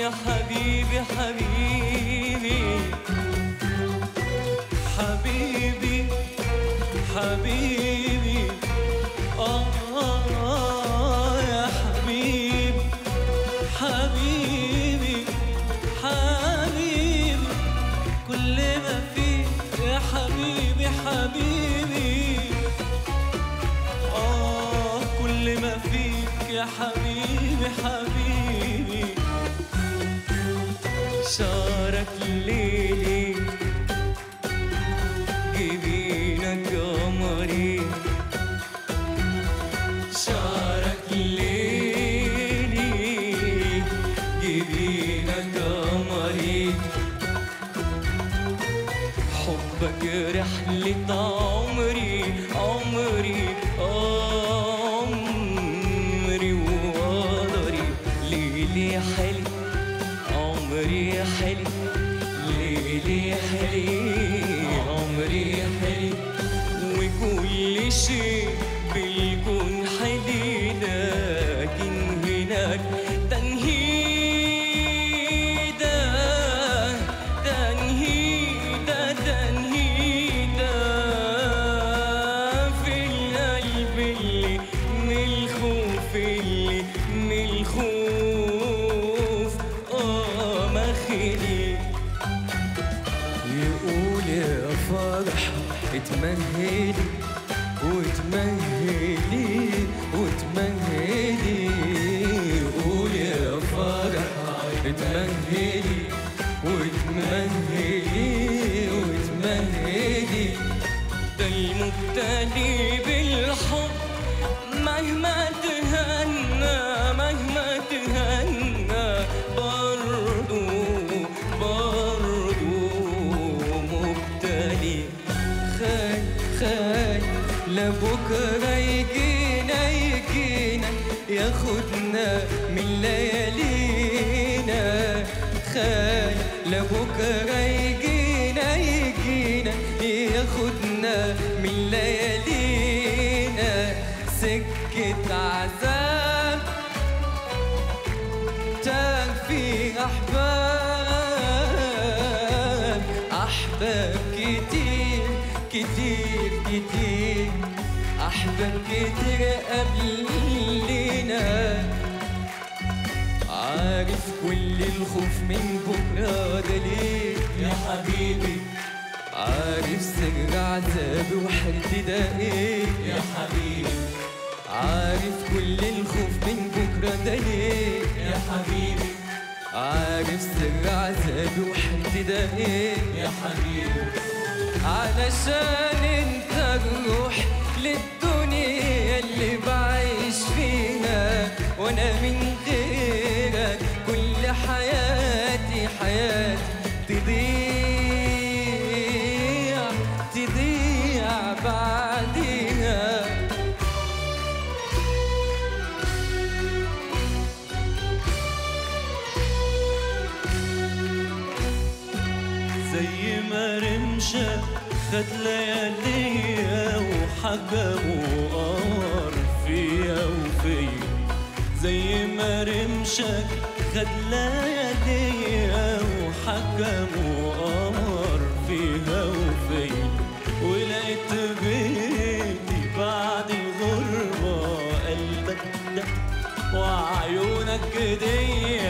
يا حبيبي حبيبي حبيبي حبيبي آه آه يا حبيبي حبيبي حبيبي كل ما فيك يا حبيبي حبيبي آه كل ما فيك يا حبيبي حبيبي شارك ليلي جبينك قمري شارك ليلي جبينك قمري حبك رحلة عمري عمري عمري وقدري ليلي حلي عمري حلي ليلي حلي عمري حلي وكل شيء بالكون حلي لكن هناك تنهيدة تنهيدة تنهيدة في القلب اللي من الخوف اللي من الخوف اه مخلي يقول يا فرح اتمهلي وتمهلي وتمهلي يقول يا فرح اتمهلي وتمهلي وتمهلي ده المبتلي بالحب مهما تهنى مهما تهنى برضو برضو مبتلي خاي خاي لبكرة يجينا يجينا ياخدنا من ليالينا خاي لبكرة يجينا يجينا ياخدنا من ليالينا سكة عذاب تاه في أحباب أحباب كتير كتير كتير أحباب كتير قبلنا عارف كل الخوف من بكرة ده ليه يا حبيبي عارف سر عذابي وحدي ده ايه يا حبيبي عارف كل الخوف من بكرة ده ليه يا حبيبي عارف سر عذابي وحدي ده ايه يا حبيبي علشان انت الروح للدنيا اللي بعيش فيها وانا من غيرك كل حياتي حياتي تضيع تضيع بعديها زي ما رمشة خد لياليا وحكموا قار فيها وفيا زي ما رمشك خد لياليا وحكموا قار فيها وفيا ولقيت بيتي بعد الغربة قلبك ده وعيونك دي